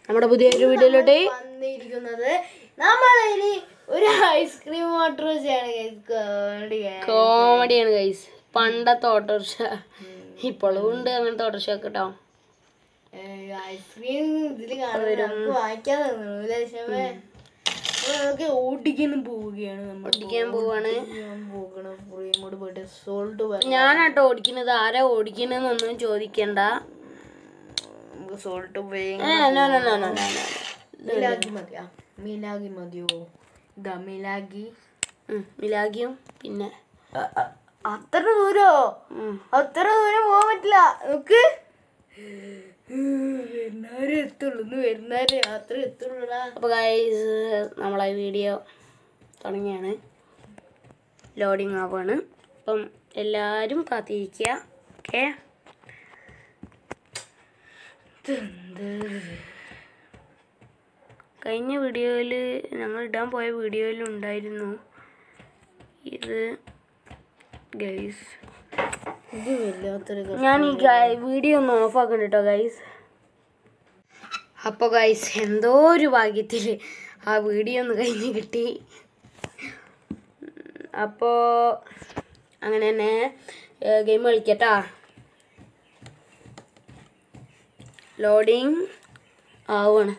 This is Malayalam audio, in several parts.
നമ്മുടെ പുതിയൊരു വീഡിയോയിലോട്ട് വന്നിരിക്കുന്നത് നമ്മൾ ഇനി ഒരു ഐസ്ക്രീം ഓട്ടോറിക്ഷയാണ് കോമഡിയാണ് ഗൈസ് പണ്ടത്തെ ഓട്ടോറിക്ഷ ഇപ്പോഴും ഉണ്ട് അങ്ങനത്തെ ഓട്ടോറിക്ഷ ഒക്കെ കേട്ടോ ഐസ്ക്രീം ഇതിൽ കാണുന്നത് നമുക്ക് വാങ്ങിക്കാൻ തോന്നുന്നു പക്ഷേ നമുക്ക് ഓടിക്കാനും പോവുകയാണ് നമ്മൾ ഓടിക്കാൻ പോവാണ് ഓടിക്കാൻ പോകണം ഫ്രീമോട് പോയിട്ട് സോൾട്ട് ഞാനാട്ടോ ഓടിക്കുന്നത് ആരാ ഓടിക്കുന്നതെന്നൊന്നും ചോദിക്കണ്ട നമുക്ക് സോൾട്ട് പോയി ഏ, no, no, no, no, no, no. മിലാഗി മതിയാ മിലാഗി മതിയോ ഇതാ മിലാഗി ഉം, മിലാഗിയും പിന്നെ അത്ര ദൂരോ ഉം. അത്ര ദൂരം പോകാൻ പറ്റില്ല നമുക്ക് വരുന്നവരെ എത്തുള്ളൂ ഇന്ന് വരുന്നവരെ യാത്ര എത്തുള്ളൂടാ അപ്പോൾ ഗൈസ് നമ്മളെ വീഡിയോ തുടങ്ങിയാണ് ലോഡിങ് ആവാണ് അപ്പം എല്ലാവരും കാത്തിരിക്കുക ഓക്കെ കഴിഞ്ഞ വീഡിയോയിൽ ഞങ്ങൾ ഇടാൻ പോയ വീഡിയോയിൽ ഉണ്ടായിരുന്നു ഇത് ഗൈസ് ഇത് വല്ലാത്തൊരു ഞാൻ ഈ വീഡിയോ ഒന്ന് ഓഫ് ആക്കണ്ട കേട്ടോ ഗൈസ് അപ്പോൾ ഗൈസ് എന്തോ ഒരു ഭാഗ്യത്തിൽ ആ വീഡിയോ ഒന്ന് കഴിഞ്ഞ് കിട്ടി അപ്പോൾ അങ്ങനെ തന്നെ ഗെയിം കളിക്കട്ടാ ലോഡിങ് ആവുകയാണ്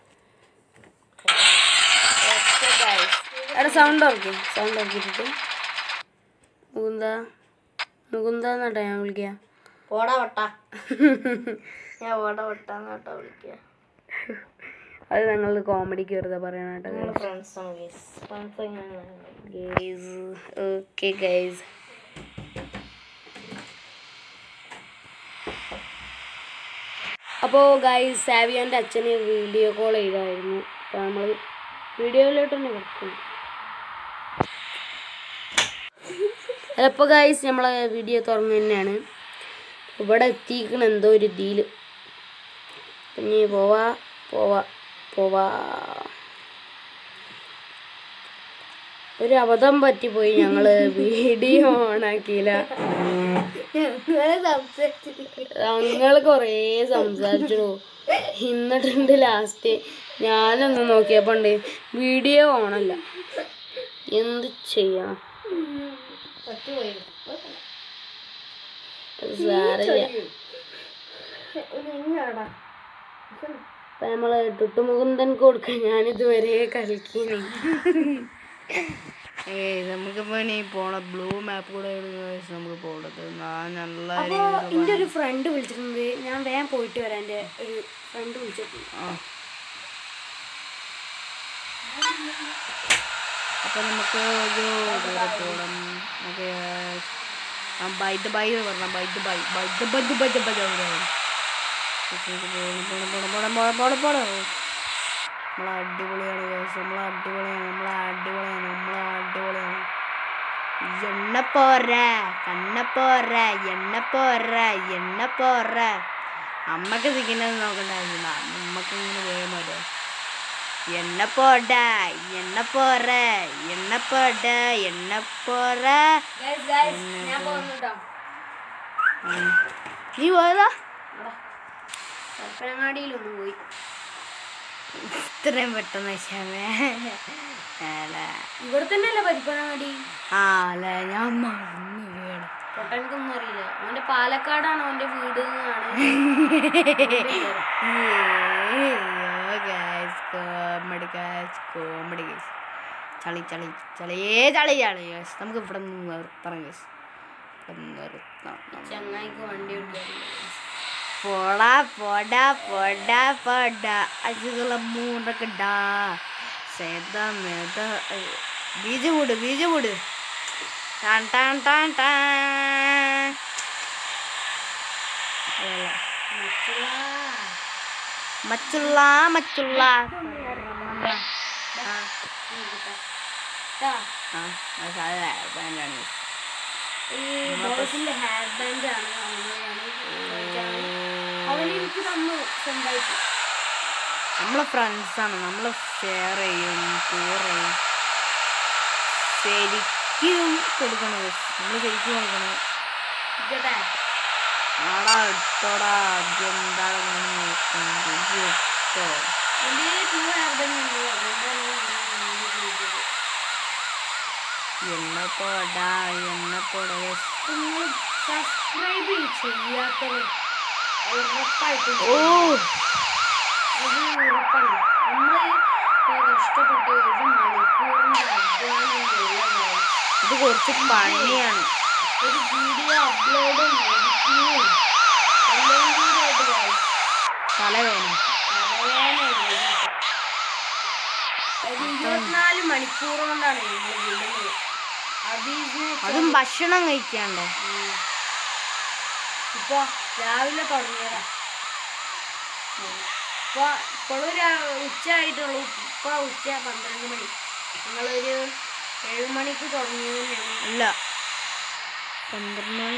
എടാ സൗണ്ട് ഓർക്കും സൗണ്ട് ഓർക്കിട്ടിട്ട് മുകുന്ദ മുകുന്ദ എന്നാട്ടാ ഞാൻ വിളിക്കുക പോടാ വട്ട ഞാൻ പോടാ വട്ടാന്ന് കേട്ടോ വിളിക്കുക അത് ഞങ്ങൾ കോമഡിക്ക് വെറുതെ പറയണ കേട്ടോ ഞങ്ങള് ഫ്രണ്ട്സാണ് ഗൈസ് ഫ്രണ്ട്സ് എങ്ങനെയാണ് ഗൈസ് ഓക്കെ ഗൈസ് അപ്പോൾ ഗൈസ് സാവിയോൻ്റെ അച്ഛന് വീഡിയോ കോൾ ചെയ്തായിരുന്നു അപ്പോൾ നമ്മൾ വീഡിയോയിലോട്ട് തന്നെ കിടക്കും അപ്പോൾ ഗൈസ് നമ്മളെ വീഡിയോ തുറന്നു തന്നെയാണ് ഇവിടെ എത്തിക്കണ എന്തോ ഒരു ഇതിൽ ഇനി പോവാ പോവാ പോവാ ഒരു അബദ്ധം പറ്റിപ്പോയി ഞങ്ങള് വീഡിയോ ഓണാക്കിയില്ല ഞങ്ങള് സംസാരിച്ചിട്ട് ഞങ്ങൾ കൊറേ സംസാരിച്ചു എന്നിട്ടുണ്ട് ലാസ്റ്റ് ഞാനൊന്ന് നോക്കിയപ്പോണ്ട് വീഡിയോ ഓണല്ല എന്ത് ചെയ്യണം പറ്റുപോയി അത് സാരമില്ല എങ്ങനെയാടാ അപ്പൊ നമ്മള് ടുട്ടുമുകുന്ദൻ കൊടുക്കാൻ ഞാനിതുവരെ കളിക്കുന്നു ഏയ് നമുക്കിപ്പോ ഇനി പോണ ബ്ലൂ മാപ്പ് കൂടെ നമുക്ക് പോകണത് ഞാൻ നല്ല അപ്പൊ എന്റെ ഒരു ഫ്രണ്ട് വിളിച്ചിട്ടുണ്ട് ഞാൻ വേഗം പോയിട്ട് വരാം എന്റെ ഒരു ഫ്രണ്ട് വിളിച്ചിട്ടുണ്ട് ആ. അപ്പൊ നമുക്ക് ഒരു ദൂരെ പോകണം നമുക്ക് ബൈറ്റ് ബൈ എന്ന് പറഞ്ഞ bite bye bite bite bite bite നമ്മളെ അടിപൊളിയാണ് guys. നമ്മളെ അടിപൊളിയാണ് നമ്മളെ അടിപൊളിയാണ് നമ്മളെ അടിപൊളിയാണ് എണ്ണ പോര കണ്ണ പോര എണ്ണ പോര എണ്ണ പോര അമ്മക്ക് സിക്കുന്നത് നോക്കണ്ടായിരുന്നില്ല അമ്മക്ക് ഇങ്ങനെ പോയാൽ മതി എണ്ണ പോട എണ്ണ പോര എണ്ണ പോട എണ്ണ പോര ഞാൻ പോകുന്നുട്ടോ ഉം. നീ പോയതാ പരപ്പനങ്ങാടിയിലൊന്ന് പോയി ഇത്രയും പെട്ടെന്ന് ക്ഷമേ അല്ല ഇവിടെ തന്നെയല്ലേ പരിപ്പനങ്ങാടി ആ അല്ല ഞാൻ മറന്നു വീണ് പൊട്ടനക്കൊന്നും അറിയില്ല അവന്റെ പാലക്കാടാണ് അവന്റെ വീട് എന്നാണ് കോമഡി ഗൈസ് കോമഡി ഗൈസ് ചളി ചളി ചളിയേ ചളി ചളി ഗൈസ് നമുക്ക് ഇവിടെ നിന്ന് നിർത്തണം ഗൈസ് ഇവിടെ നിർത്താം ചങ്ങായിക്ക് വണ്ടി ഓടിക്കാൻ പോടാ പോടാ പോടാ പോടാ അജുകള മൂന്നൊക്കെ ഡാ സേത മേത ബീജ കൂട് ബീജ കൂട് ടാൻ ടാൻ ടാൻ ടാൻ അതല്ല. മച്ചുള്ള മച്ചുള്ള ആ ആ അത് സാധാ ബാൻഡാണ് ഈ ബോസിന്റെ ഹെയർ ബാൻഡ് ആണ് അവന് എനിക്ക് തന്നു സ്വന്തമായിട്ട് നമ്മളെ ഫ്രണ്ട്സാണ് നമ്മൾ ഷെയർ ചെയ്യും ടൂർ ചെയ്യും ശരിക്കും കൊടുക്കണം നമ്മൾ ശരിക്കും കൊടുക്കണം ഇതേ ആടാ ഇട്ടോടാ ഇതെന്താണ് ഇങ്ങനെ നോക്കുന്നത് ഇജ്ജ് ഇട്ടോ എൻ്റെ ടൂ ആർബനുണ്ട് അതുകൊണ്ടാണ് ഞാൻ ഇത് ചെയ്തത്. എണ്ണപ്പോടാ എണ്ണപ്പോടാ നിങ്ങൾ സബ്സ്ക്രൈബ് ചെയ്യാത്തവർ ഉറപ്പായിട്ടും ഓ അത് ഉറപ്പാണ് നമ്മൾ കഷ്ടപ്പെട്ട് ഒരു മണിക്കൂറിൻ്റെ അധ്വാനമുള്ള ഇത് കുറച്ച് പണിയാണ് ഒരു വീഡിയോ അപ്ലോഡും എഡിറ്റിങ്ങും എല്ലാം കൂടി ആയിട്ട് guys. തലവേന തലവേദന ഒരു ദിവസം. ഒരു ഇരുപത്തിനാല് മണിക്കൂർ കൊണ്ടാണ് നമ്മൾ വിടുന്നത് അതീസിന് അതും ഭക്ഷണം കഴിക്കാണ്ടേ ഇപ്പൊ രാവിലെ തുടങ്ങിയതാ ഇപ്പൊ ഇപ്പോഴും ഉച്ച ആയിട്ടുള്ളൂ ഇപ്പൊ ഉച്ച പന്ത്രണ്ട് മണി ഞങ്ങളൊരു ഏഴ് മണിക്ക് തുടങ്ങിയത് ഞങ്ങൾ അല്ല പന്ത്രണ്ട് മണി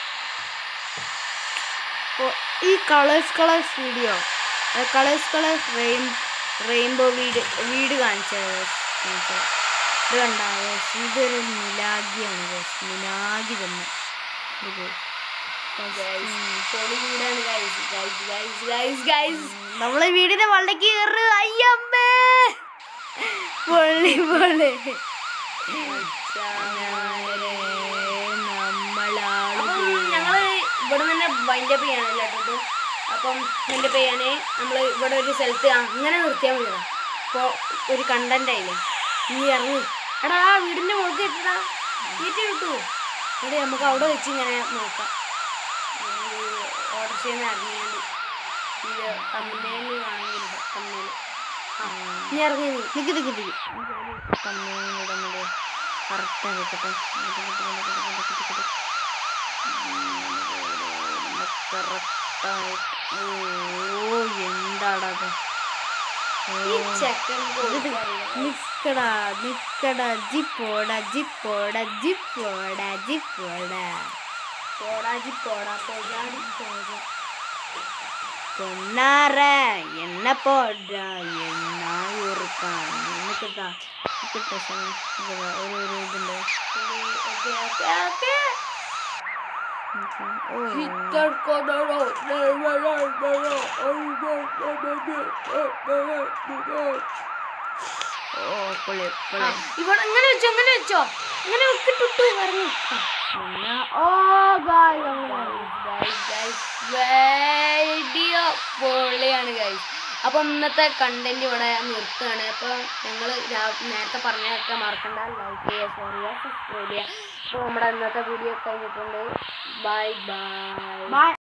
ഓ, ഈ colours colours video colours colours rain rainbow വീട് വീട് കാണിച്ചത് കാണിച്ചത് ഇത് കണ്ട ഇതൊരു മിലാഗിയാണ് guys. മിലാഗി തന്നെ ഇത് പൊളി വീടാണ് guys guys guys guys guys നമ്മളെ വീടിന്റെ വള്ളക്ക് കയറ് അയ്യമ്മേ പൊള്ളി പൊള്ളി നമ്മളാള് അപ്പം ഞങ്ങള് ഇവിടെ തന്നെ വൈൻഡ് അപ്പ് ചെയ്യാനല്ലേ കേട്ടോ അപ്പം വൈൻഡ് അപ്പ് ചെയ്യാനേ നമ്മൾ ഇവിടെ ഒരു സ്ഥലത്ത് അങ്ങനെ നിർത്തിയാൽ മതി അപ്പോൾ ഒരു കണ്ടന്റ് ആയില്ലേ നീ ഇറങ്ങി എടാ ആ വീടിന്റെ മുകളിൽ എത്തടാ തീറ്റ കിട്ടുമോ എടേ നമുക്ക് അവിടെ വെച്ച് ഇങ്ങനെ നോക്കാം ഓർഡർ ചെയ്യുന്ന ഇറങ്ങിയാണ്ട് ഇത് തമ്മിലേല് ആണെങ്കിൽ തമ്മിലേല് ആ നീ ഇറങ്ങി നീ നിക്ക് നിക്ക് നിക്ക് കമ്മിയുടെ കറക്റ്റ് വെക്കട്ടെ കറക്റ്റായിട്ട് ഓ എന്താടത് ഈ ചെക്കൻ നിക്കടാ നിക്കടാ ജിപ്പോടാ ജിപ്പോടാ ജിപ്പോടാ ജിപ്പോടാ പോടാജി പോടാ പോജാടി പോജ പൊന്നാറ എണ്ണ പോടാ എണ്ണ ഉറുക്കാൻ നിക്കട്ടാ നിക്കട്ടെ സമയം നിക്കടാ ഒരു ഒരു ഇതുണ്ട് ഓക്കെ ഓക്കെ ഓക്കെ ഓ ഓ പൊളി പൊളി ഇവിടെ ഇങ്ങനെ വെച്ചോ ഇങ്ങനെ വെച്ചോ ഇങ്ങനെ വെക്കിട്ടു പറഞ്ഞു പിന്നെ ഓ ഗായ് വീഡിയോ പൊളിയാണ് ഗൈസ് അപ്പം ഇന്നത്തെ കണ്ടന്റ് ഇവിടെ നിർത്തുകയാണ് അപ്പോൾ ഞങ്ങൾ നേരത്തെ പറഞ്ഞതൊക്കെ മറക്കണ്ട ലൈക്ക് ചെയ്യുക ഷെയർ ചെയ്യുക സബ്സ്ക്രൈബ് ചെയ്യുക അപ്പോൾ നമ്മുടെ ഇന്നത്തെ വീഡിയോ കഴിഞ്ഞിട്ടുണ്ട് ബൈ ബൈ ബൈ